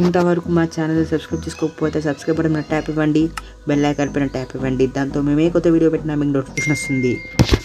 ఇంతవరకు మా channel subscribe చేసుకోకపోతే సబ్స్క్రైబ్ బటన్ మీద ట్యాప్ ఇవ్వండి బెల్ ఐకాన్ పైన ట్యాప్ ఇవ్వండి దాంతో మేము ఏ కొత్త వీడియో పెట్టినా మీకు నోటిఫికేషన్ వస్తుంది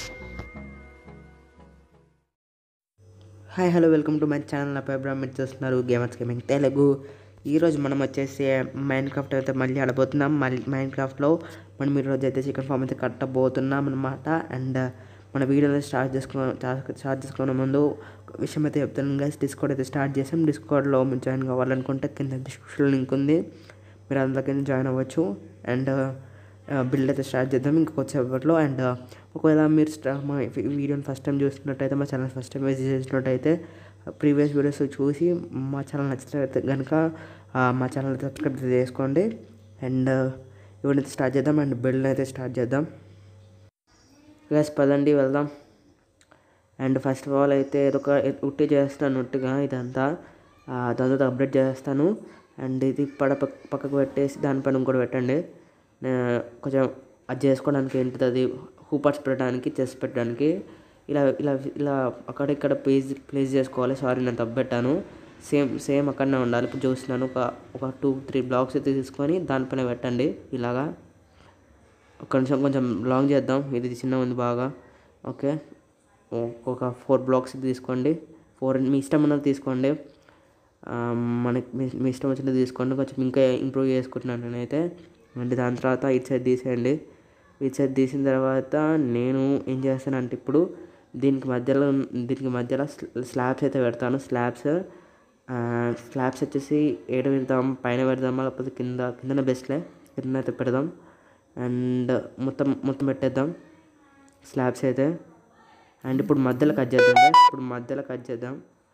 hi hello welcome to my channel నా పేరు బ్రహ్మ మీరు చూస్తున్నారు గేమర్స్ గేమింగ్ తెలుగు ఈరోజు మనం వచ్చేసి మైండ్ క్రాఫ్ట్ అయితే మళ్ళీ ఆడబోతున్నాం మళ్ళీ మైండ్ క్రాఫ్ట్లో మనం ఈరోజు అయితే చికెన్ ఫామ్ అయితే కట్టబోతున్నాం అనమాట అండ్ మన వీడియోలో స్టార్ట్ చేసుకో స్టార్ట్ చేసుకునే ముందు ఒక విషయం అయితే చెప్తాను గైస్ డిస్కౌడ్ అయితే స్టార్ట్ చేసాం డిస్కౌడ్లో మీరు జాయిన్ కావాలనుకుంటే కింద డిస్క్రిప్షన్ లింక్ ఉంది మీరు అందులోకి జాయిన్ అవ్వచ్చు అండ్ బిల్డ్ అయితే స్టార్ట్ చేద్దాం ఇంకొకసేపట్లో అండ్ ఒకవేళ మీరు స్టా మా వీడియోని ఫస్ట్ టైం చూస్తున్నట్టయితే మా ఛానల్ ఫస్ట్ టైం విజిట్ చేసినట్టయితే ప్రీవియస్ వీడియోస్ చూసి మా ఛానల్ నచ్చితే కనుక మా ఛానల్ సబ్స్క్రైబ్ చేసుకోండి అండ్ ఇవన్నీ స్టార్ట్ చేద్దాం అండ్ బిల్డ్ అయితే స్టార్ట్ చేద్దాం గ్యాస్ పదండి వెళ్దాం అండ్ ఫస్ట్ ఆఫ్ ఆల్ అయితే ఇదొక ఉట్టి చేస్తాను ఉట్టిగా ఇదంతా దాని తర్వాత అప్డేట్ చేస్తాను అండ్ ఇది పడ పక్కకు పెట్టేసి దానిపైన ఇంకోటి పెట్టండి కొంచెం అది చేసుకోవడానికి ఏంటిది అది హూపర్స్ పెట్టడానికి చెస్ పెట్టడానికి ఇలా ఇలా ఇలా అక్కడ ఇక్కడ ప్లేస్ ప్లేస్ చేసుకోవాలి సారీ నేను తప్పు పెట్టాను సేమ్ సేమ్ అక్కడనే ఉండాలి ఇప్పుడు చూస్తున్నాను ఒక ఒక టూ త్రీ బ్లాక్స్ అయితే తీసుకొని దానిపైన పెట్టండి ఇలాగా కొంచెం కొంచెం లాంగ్ చేద్దాం ఇది చిన్న ఉంది బాగా ఓకే ఒక ఫోర్ బ్లాక్స్ తీసుకోండి ఫోర్ మీ ఇష్టం ఉన్నది తీసుకోండి మనకి మీ ఇష్టం వచ్చినది తీసుకోండి కొంచెం ఇంకా ఇంప్రూవ్ చేసుకుంటున్నాను నేనైతే అంటే దాని తర్వాత ఇటు సైడ్ తీసేయండి ఇటు సైడ్ తీసిన తర్వాత నేను ఏం చేస్తానంటే ఇప్పుడు దీనికి మధ్యలో దీనికి మధ్యలో స్లాబ్స్ అయితే పెడతాను స్లాబ్స్ స్లాబ్స్ వచ్చేసి ఏడ పెడదాం పైన పెడదామా లేకపోతే కింద కిందనే బెస్ట్లే కింద అయితే పెడదాం అండ్ మొత్తం మొత్తం పెట్టేద్దాం స్లాబ్స్ అయితే అండ్ ఇప్పుడు మధ్యలో కట్ చేద్దాం ఇప్పుడు మధ్యలో కట్ చేద్దాం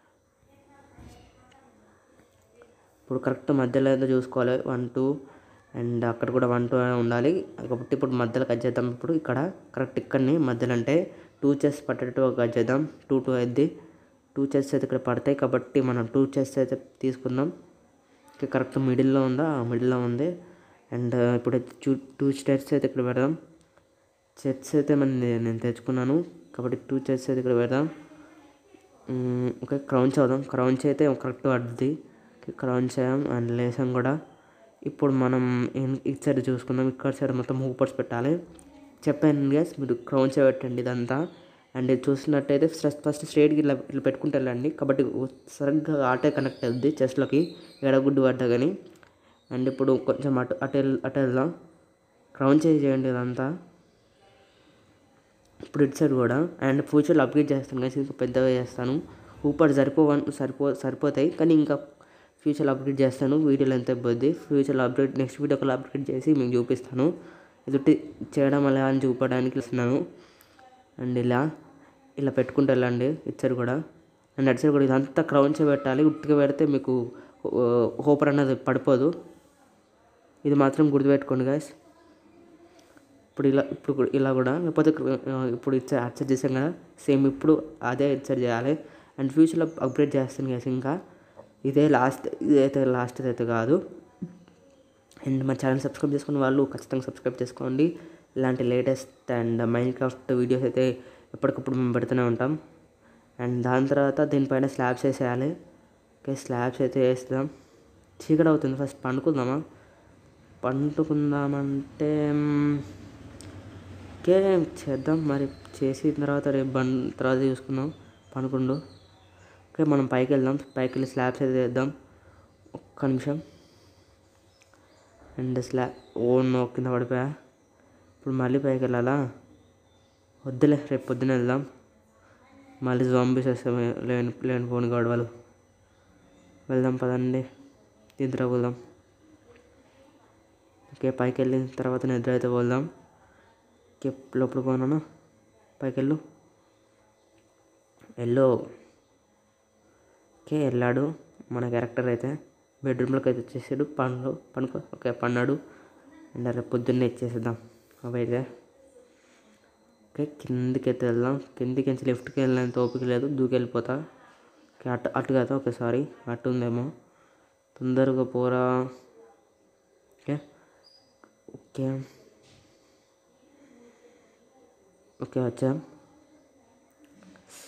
ఇప్పుడు కరెక్ట్ మధ్యలో అయితే చూసుకోవాలి వన్ టూ అండ్ అక్కడ కూడా వన్ టూ ఉండాలి కాబట్టి ఇప్పుడు మధ్యలో కట్ చేద్దాం ఇప్పుడు ఇక్కడ కరెక్ట్ ఇక్కడని మధ్యలో అంటే టూ చెస్ పట్టేటట్టు కట్ చేద్దాం టూ టూ అయింది టూ చెస్ అయితే ఇక్కడ పడతాయి కాబట్టి మనం టూ చెస్ అయితే తీసుకుందాం కరెక్ట్ మిడిల్లో ఉందా మిడిల్లో ఉంది అండ్ ఇప్పుడు టూ టూ స్టెప్స్ అయితే ఇక్కడ పెడదాం చెట్స్ అయితే మన నేను తెచ్చుకున్నాను కాబట్టి టూ చెట్స్ అయితే ఇక్కడ పెడదాం ఓకే క్రౌన్స్ అవుదాం క్రౌన్స్ అయితే కరెక్ట్ పడుతుంది క్రౌన్స్ చేయం అండ్ లేసాం కూడా ఇప్పుడు మనం ఇటు సైడ్ చూసుకుందాం ఇక్కడ సైడ్ మొత్తం హూపర్స్ పెట్టాలి చెప్పాను గ్యాస్ మీరు క్రౌన్స్ పెట్టండి ఇదంతా అండ్ చూసినట్టయితే ఫస్ట్ ఫస్ట్ స్ట్రేట్కి ఇలా ఇలా పెట్టుకుంటే వెళ్ళండి కాబట్టి సరిగ్గా ఆటే కనెక్ట్ అవుద్ది చెస్ట్లోకి ఎడగుడ్డు పడ్డా కానీ అండ్ ఇప్పుడు కొంచెం అటు అటు అటు వెళ్దాం క్రౌన్ చేయండి ఇదంతా ఇప్పుడు ఇటు సైడ్ కూడా అండ్ ఫ్యూచర్లో అప్గ్రేడ్ చేస్తాను కానీ ఇంకా పెద్దగా చేస్తాను ఊపర్ సరిపోవన్ సరిపో సరిపోతాయి కానీ ఇంకా ఫ్యూచర్లో అప్గ్రేడ్ చేస్తాను వీడియోలో ఎంత ఇబ్బంది ఫ్యూచర్లో అప్డేట్ నెక్స్ట్ వీడియోలో అప్గ్రేడ్ చేసి మీకు చూపిస్తాను ఇది చేయడం అలా అని చూపడానికి ఇస్తున్నాను అండ్ ఇలా ఇలా పెట్టుకుంటూ వెళ్ళండి ఇటు సైడ్ కూడా అండ్ అటు సైడ్ కూడా ఇదంతా క్రౌన్స్ పెట్టాలి ఉట్టిగా పెడితే మీకు హోపర్ అన్నది పడిపోదు ఇది మాత్రం గుర్తుపెట్టుకోండి గాయస్ ఇప్పుడు ఇలా ఇప్పుడు ఇలా కూడా లేకపోతే ఇప్పుడు ఇచ్చే అచ్చర్ చేసాం కదా సేమ్ ఇప్పుడు అదే ఇచ్చర్ చేయాలి అండ్ ఫ్యూచర్లో అప్గ్రేడ్ చేస్తాను కదా ఇంకా ఇదే లాస్ట్ ఇదైతే లాస్ట్ అయితే కాదు అండ్ మా ఛానల్ సబ్స్క్రైబ్ చేసుకున్న వాళ్ళు ఖచ్చితంగా సబ్స్క్రైబ్ చేసుకోండి ఇలాంటి latest and Minecraft videos అయితే ఎప్పటికప్పుడు మేము పెడుతూనే ఉంటాం అండ్ దాని తర్వాత దీనిపైన స్లాబ్స్ వేసేయాలి ఓకే స్లాబ్స్ అయితే వేస్తాం చీకటి అవుతుంది ఫస్ట్ పండుకుందామా పండుకుందామంటే ఓకే చేద్దాం మరి చేసిన తర్వాత రేపు బండ్ తర్వాత చూసుకుందాం పనుకుండు ఓకే మనం పైకి వెళ్దాం పైకి వెళ్ళి స్లాబ్స్ అయితే వేద్దాం ఒక్క నిమిషం అండ్ స్లాబ్ ఓ నో కింద పడిపోయా ఇప్పుడు మళ్ళీ పైకి వెళ్ళాలా వద్దులే రేపు పొద్దున వెళ్దాం మళ్ళీ జాంబీస్ వస్తాం లేని లేని ఫోన్ గొడవలు వెళ్దాం పదండి నిద్ర పోదాం ఓకే పైకి వెళ్ళిన తర్వాత నిద్ర అయితే పోదాం ఓకే లోపల పోనా పైకి వెళ్ళు ఎల్లో ఓకే వెళ్ళాడు మన క్యారెక్టర్ అయితే బెడ్రూమ్లోకి అయితే వచ్చేసాడు పండు పనుకో ఓకే పన్నాడు అండ్ రేపు పొద్దున్నే ఇచ్చేసేద్దాం అవైతే ఓకే కిందికి అయితే వెళ్దాం కిందికి నుంచి లెఫ్ట్కి వెళ్ళినంత ఓపిక లేదు దూకి వెళ్ళిపోతా ఓకే అటు అటు కదా ఓకే సారీ అటు ఉందేమో తొందరగా పోరా ఓకే ఓకే ఓకే వచ్చాం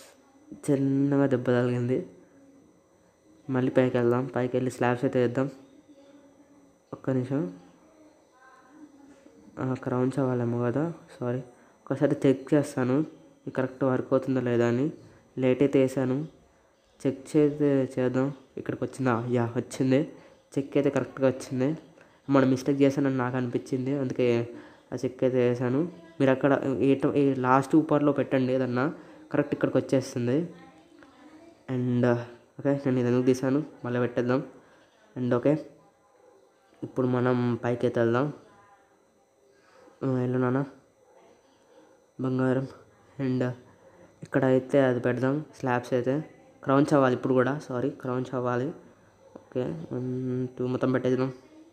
చిన్నగా దెబ్బ తగిలింది మళ్ళీ పైకి వెళ్దాం పైకి వెళ్ళి స్లాబ్స్ అయితే వేద్దాం ఒక్క నిమిషం క్రౌన్స్ అవ్వాలేమో కదా సారీ ఒకసారి చెక్ చేస్తాను ఇది కరెక్ట్ వర్క్ అవుతుందా లేదా అని లేట్ అయితే వేసాను చెక్ చేస్తే చేద్దాం ఇక్కడికి వచ్చిందా యా వచ్చింది చెక్ అయితే కరెక్ట్గా వచ్చింది మనం మిస్టేక్ చేశానని నాకు అనిపించింది అందుకే ఆ చెక్ అయితే వేసాను మీరు అక్కడ ఏ- ఏ లాస్ట్ ఊపర్లో పెట్టండి ఏదన్నా కరెక్ట్ ఇక్కడికి వచ్చేస్తుంది అండ్ ఓకే నేను ఇది ఎందుకు తీసాను మళ్ళీ పెట్టేద్దాం అండ్ ఓకే ఇప్పుడు మనం పైకి అయితే వెళ్దాం ఆ, వెళ్ళు నాన్న బంగారం అండ్ ఇక్కడ అయితే అది పెడదాం స్లాబ్స్ అయితే క్రౌన్స్ అవ్వాలి ఇప్పుడు కూడా సారీ క్రౌన్స్ అవ్వాలి ఓకే వన్ టూ మొత్తం పెట్టేద్దాం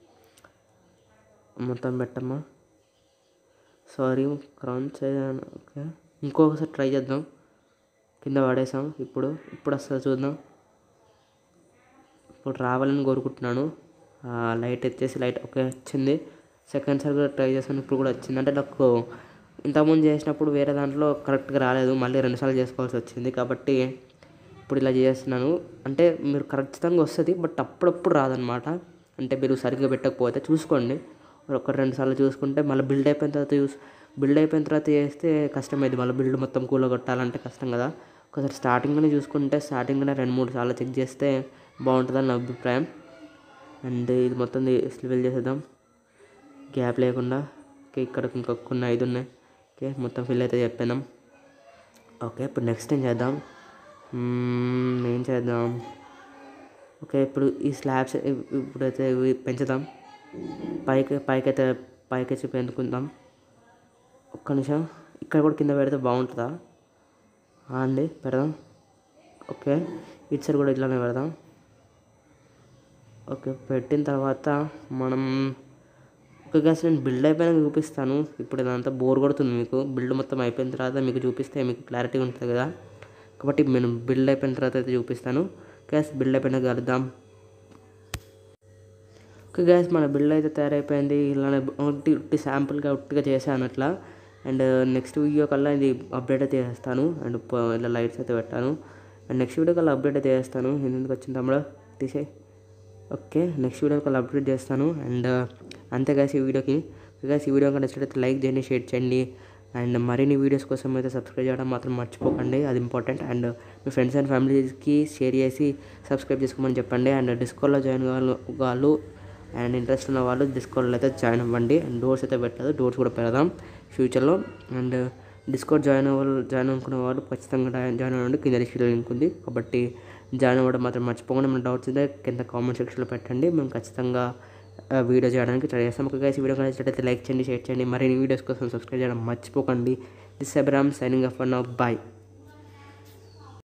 మొత్తం పెట్టమ్మా సారీ క్రౌన్స్ ఓకే ఇంకొకసారి ట్రై చేద్దాం కింద పడేసాం ఇప్పుడు ఇప్పుడు వస్తుంది చూద్దాం ఇప్పుడు రావాలని కోరుకుంటున్నాను ఆ, లైట్ ఎత్తేసి లైట్ ఓకే వచ్చింది సెకండ్ సార్ కూడా ట్రై చేశాను ఇప్పుడు కూడా వచ్చింది అంటే నాకు ఇంతకుముందు చేసినప్పుడు వేరే దాంట్లో కరెక్ట్గా రాలేదు మళ్ళీ రెండుసార్లు చేసుకోవాల్సి వచ్చింది కాబట్టి ఇప్పుడు ఇలా చేస్తున్నాను అంటే మీరు ఖచ్చితంగా వస్తుంది బట్ అప్పుడప్పుడు రాదనమాట అంటే మీరు సరిగ్గా పెట్టకపోతే చూసుకోండి ఒక రెండు సార్లు చూసుకుంటే మళ్ళీ బిల్డ్ అయిపోయిన తర్వాత చూసి బిల్డ్ అయిపోయిన తర్వాత చేస్తే కష్టమైంది మళ్ళీ బిల్డ్ మొత్తం కూలగొట్టాలంటే కష్టం కదా ఒకసారి స్టార్టింగ్లోనే చూసుకుంటే స్టార్టింగ్లోనే రెండు మూడు సార్లు చెక్ చేస్తే బాగుంటుందని నా అభిప్రాయం అండ్ ఇది మొత్తం స్లివెల్ చేసేద్దాం గ్యాప్ లేకుండా ఓకే ఇక్కడ ఇంకొక కొన్ని ఐదు ఉన్నాయి ఓకే మొత్తం ఫిల్ అయితే చెప్పేద్దాం ఓకే ఇప్పుడు నెక్స్ట్ ఏం చేద్దాం మ్మ్, ఏం చేద్దాం ఓకే ఇప్పుడు ఈ స్లాబ్స్ ఇప్పుడైతే ఇవి పెంచుదాం పైకి పైకైతే పైకి పెంచుకుందాం ఒక్క నిమిషం ఇక్కడ కూడా కింద పెడితే బాగుంటుందా ఆ అండి పెడదాం ఓకే ఇటు సైడ్ కూడా ఇట్లానే పెడదాం ఓకే పెట్టిన తర్వాత మనం ఓకే గ్యాస్ నేను బిల్డ్ అయిపోయినాక చూపిస్తాను ఇప్పుడు ఇదంతా బోర్ కొడుతుంది మీకు బిల్డ్ మొత్తం అయిపోయిన తర్వాత మీకు చూపిస్తే మీకు క్లారిటీ ఉంటుంది కదా కాబట్టి నేను బిల్డ్ అయిపోయిన తర్వాత అయితే చూపిస్తాను గ్యాస్ బిల్డ్ అయిపోయినాక కలుద్దాం ఓకే గ్యాస్ మన బిల్డ్ అయితే తయారైపోయింది ఇలానే ఉట్టి ఉట్టి శాంపుల్గా ఉట్టిగా చేశాను అట్లా అండ్ నెక్స్ట్ వీడియో కల్లా ఇది అప్డేట్ అయితే చేస్తాను అండ్ ప- ఇలా లైట్స్ అయితే పెట్టాను అండ్ నెక్స్ట్ వీడియో కల్లా అప్డేట్ అయితే చేస్తాను ఎందుకు వచ్చింది తమ్ముడు తీసే ఓకే నెక్స్ట్ వీడియో కల్లా అప్డేట్ చేస్తాను అండ్ అంతే గాయస్ ఈ వీడియోకి గాయస్ ఈ వీడియో కనుక నచ్చినట్లయితే లైక్ చేయండి షేర్ చేయండి అండ్ మరిన్ని వీడియోస్ కోసం అయితే సబ్స్క్రైబ్ చేయడం మాత్రం మర్చిపోకండి అది ఇంపార్టెంట్ అండ్ మీ ఫ్రెండ్స్ అండ్ ఫ్యామిలీస్కి షేర్ చేసి సబ్స్క్రైబ్ చేసుకోమని చెప్పండి అండ్ డిస్కౌంట్లో జాయిన్ కావాలి వాళ్ళు అండ్ ఇంట్రెస్ట్ ఉన్న వాళ్ళు డిస్కౌంట్లో అయితే జాయిన్ అవ్వండి అండ్ డోర్స్ అయితే పెట్టలేదు డోర్స్ కూడా పెడదాం ఫ్యూచర్లో అండ్ డిస్కౌంట్ జాయిన్ అవ్వాలి జాయిన్ అనుకున్న వాళ్ళు ఖచ్చితంగా జాయిన్ జాయిన్ అవ్వండి కింద డిస్క్రిప్షన్ లింక్ ఉంది కాబట్టి జాయిన్ అవ్వడం మాత్రం మర్చిపోకుండా మన డౌట్స్ అయితే కింద కామెంట్ సెక్షన్లో పెట్టండి మేము ఖచ్చితంగా ఆ, వీడియో చేయడానికి ట్రై చేస్తాం ఒక గైస్ వీడియో నచ్చినట్లయితే లైక్ చేయండి షేర్ చేయండి మరిన్ని వీడియోస్ కోసం సబ్స్క్రైబ్ చేయడం మర్చిపోకండి this Abram signing off now bye